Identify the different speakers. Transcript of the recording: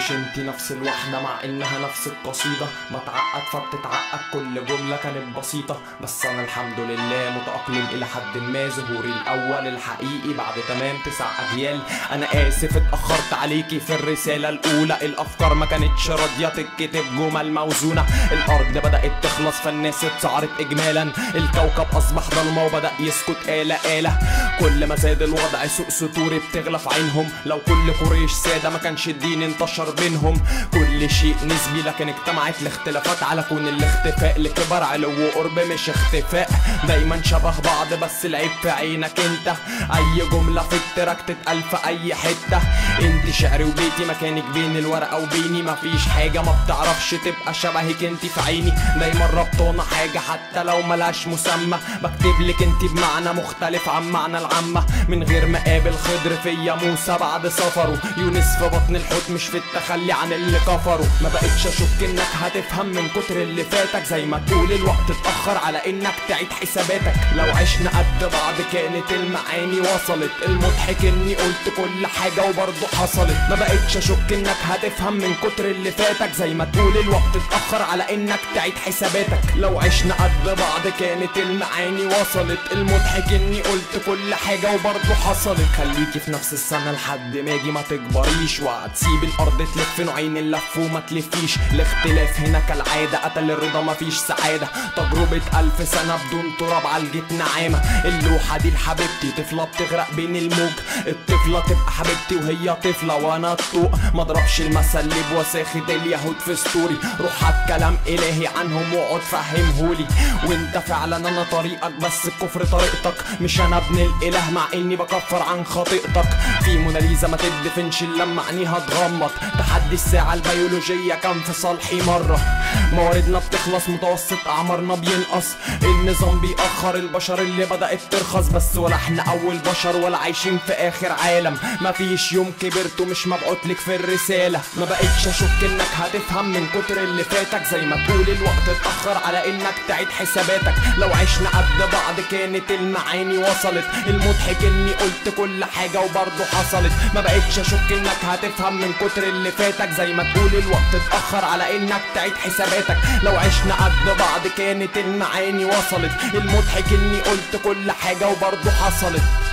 Speaker 1: مش انتي نفس الوحدة مع انها نفس القصيدة بتعقد فبتتعقد كل جملة كانت بسيطة بس انا الحمد لله متأقلم الى حد ما ظهوري الاول الحقيقي بعد تمام تسع اجيال انا اسف اتأخرت عليكي في الرسالة الاولى الافكار ما كانتش راضية تتكتب جمل موزونة الارض بدأت تخلص فالناس اتسعرت اجمالا الكوكب اصبح ضلمة وبدأ يسكت آلة آلة كل ما زاد الوضع سوء سطوري بتغلى في عينهم لو كل قريش سادة ما كانش الدين انتشر بينهم كل شيء نسبي لكن اجتمعت الاختلافات على كون الاختفاء لكبر علو وقرب مش اختفاء دايما شبه بعض بس العيب في عينك انت اي جملة في التراك تتقال في اي حتة انت شعري وبيتي مكانك بين الورقة وبيني مفيش حاجة ما بتعرفش تبقى شبهك انت في عيني دايما ربطانة حاجة حتى لو ملهاش مسمى بكتب لك انت بمعنى مختلف عن معنى العامة من غير ما قابل خضر فيا موسى بعد سفره يونس في بطن الحوت مش في التخلي عن اللي كفروا ما بقتش اشك انك هتفهم من كتر اللي فاتك زي ما تقول الوقت اتأخر على انك تعيد حساباتك لو عشنا قد بعض كانت المعاني وصلت المضحك اني قلت كل حاجة وبرضه حصلت ما بقتش اشك انك هتفهم من كتر اللي فاتك زي ما تقول الوقت اتأخر على انك تعيد حساباتك لو عشنا قد بعض كانت المعاني وصلت المضحك اني قلت كل حاجة وبرضه حصلت خليكي في نفس السنة لحد ما اجي ما تكبريش وهتسيب الارض تلف نوعين اللف وما تلفيش الاختلاف هنا كالعادة قتل الرضا مفيش سعادة تجربة الف سنة بدون تراب عالجت نعامة اللوحة دي لحبيبتي طفلة بتغرق بين الموج الطفلة تبقى حبيبتي وهي طفلة وانا الطوق مضربش المثل اللي بوساخة اليهود في ستوري روح هات كلام الهي عنهم واقعد فهمهولي وانت فعلا انا طريقك بس الكفر طريقتك مش انا ابن الاله مع اني بكفر عن خطيئتك في موناليزا ما تدفنش إلا لما عينيها تغمض تحدي الساعة البيولوجية كان في صالحي مرة مواردنا بتخلص متوسط اعمارنا بينقص النظام بيأخر البشر اللي بدأت ترخص بس ولا احنا اول بشر ولا عايشين في اخر عالم مفيش يوم كبرت ومش مبعوتلك في الرسالة ما بقتش اشك انك هتفهم من كتر اللي فاتك زي ما تقول الوقت اتأخر على انك تعيد حساباتك لو عشنا قد بعض كانت المعاني وصلت المضحك اني قلت كل حاجة وبرضه حصلت ما بقتش اشك انك هتفهم من كتر اللي فاتك زي ما تقول الوقت اتأخر على انك تعيد حساباتك لو عشنا قد بعض كانت المعاني وصلت المضحك اني قلت كل حاجة وبرضه حصلت